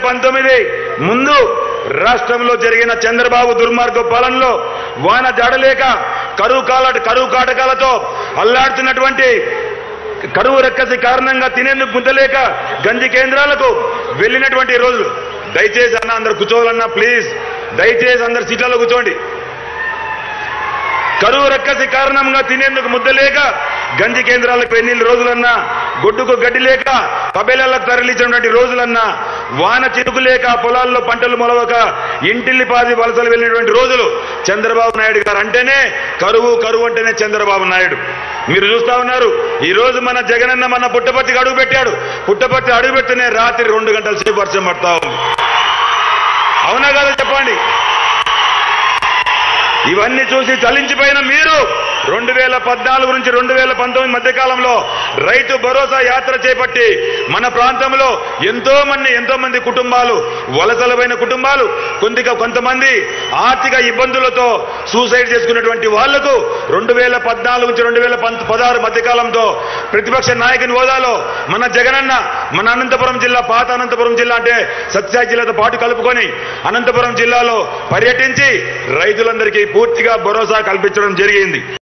పంతొమ్మిది ముందు రాష్ట్రంలో జరిగిన చంద్రబాబు దుర్మార్గ పాలనలో వాన జాడలేక కరువు కాల కరువు కాటకాలతో అల్లాడుతున్నటువంటి కరువు రెక్కసి కారణంగా తినేందుకు గుంతలేక గంజి కేంద్రాలకు వెళ్ళినటువంటి రోజులు దయచేసి అన్న అందరు కూర్చోవాలన్నా ప్లీజ్ దయచేసి అందరు సీట్లలో కూర్చోండి కరువు రక్కసి కారణంగా తినేందుకు ముద్దలేక గంజి కేంద్రాలకు ఎన్ని రోజులన్నా గొడ్డుకు గడ్డి లేక కబేలాలకు తరలించినటువంటి రోజులన్నా వాన చిరుకు లేక పొలాల్లో పంటలు మొలవక ఇంటిల్లి పాది వలసలు వెళ్ళినటువంటి రోజులు చంద్రబాబు నాయుడు గారు అంటేనే కరువు కరువు అంటేనే చంద్రబాబు నాయుడు మీరు చూస్తా ఉన్నారు ఈ రోజు మన జగనన్న మన పుట్టపర్తికి అడుగు పెట్టాడు పుట్టపర్తి అడుగు పెడితేనే రాత్రి రెండు గంటల సేపు వర్షం పడతా ఉంది అవునా కదా చెప్పండి ఇవన్నీ చూసి చలించిపోయిన మీరు రెండు వేల పద్నాలుగు నుంచి రెండు వేల పంతొమ్మిది మధ్య కాలంలో రైతు భరోసా యాత్ర చేపట్టి మన ప్రాంతంలో ఎంతో మంది ఎంతో మంది కుటుంబాలు వలసలమైన కుటుంబాలు కొద్దిగా కొంతమంది ఆర్థిక ఇబ్బందులతో సూసైడ్ చేసుకున్నటువంటి వాళ్లకు రెండు వేల పద్నాలుగు నుంచి రెండు వేల పదహారు మధ్య కాలంలో ప్రతిపక్ష నాయకుని హోదాలో మన జగనన్న మన అనంతపురం జిల్లా పాత అనంతపురం జిల్లా అంటే సత్యసాయి జిల్లాతో పాటు కలుపుకొని అనంతపురం జిల్లాలో పర్యటించి రైతులందరికీ పూర్తిగా భరోసా కల్పించడం జరిగింది